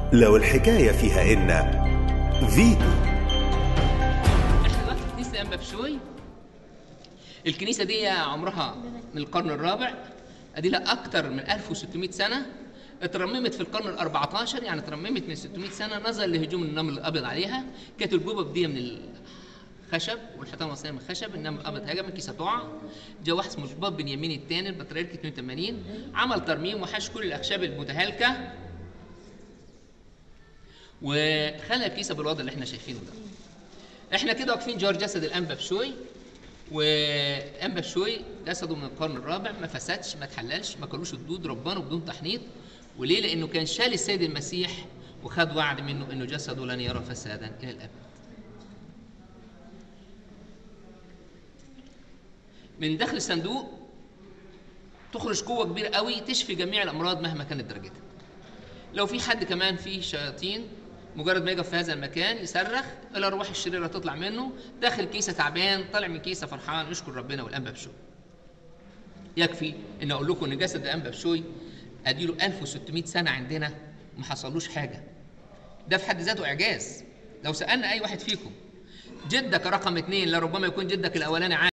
لو الحكاية فيها إن فيتو احنا دلوقتي في كنيسه انبا بشوي الكنيسه دي عمرها من القرن الرابع ادي لها اكتر من 1600 سنه اترممت في القرن ال 14 يعني اترممت من 600 سنه نظرا لهجوم النمل الابيض عليها كانت الجبب دي من الخشب والحيطان المصريه من الخشب النمل الابيض هجم الكيسه تقع جه واحد اسمه شباب بنيامين الثاني البطريرك 82 عمل ترميم وحش كل الاخشاب المتهالكه وخلى الكيسه بالوضع اللي احنا شايفينه ده احنا كده واقفين جوار جسد الانبا بشوي وانبا بشوي جسده من القرن الرابع ما فسدش ما اتحللش ما كلوش الدود ربانه بدون تحنيط وليه لانه كان شال السيد المسيح وخد وعد منه انه جسده لن يرى فسادا الى الابد من داخل الصندوق تخرج قوه كبيره قوي تشفي جميع الامراض مهما كانت درجتها لو في حد كمان فيه شياطين مجرد ما يقف في هذا المكان يصرخ الارواح الشريره تطلع منه داخل كيسه تعبان طالع من كيسه فرحان يشكر ربنا والانبا بشوي يكفي ان اقول لكم ان جسد الانبا بشوي اديله 1600 سنه عندنا ما حصلوش حاجه ده في حد ذاته اعجاز لو سالنا اي واحد فيكم جدك رقم اثنين لربما يكون جدك الاولاني عايش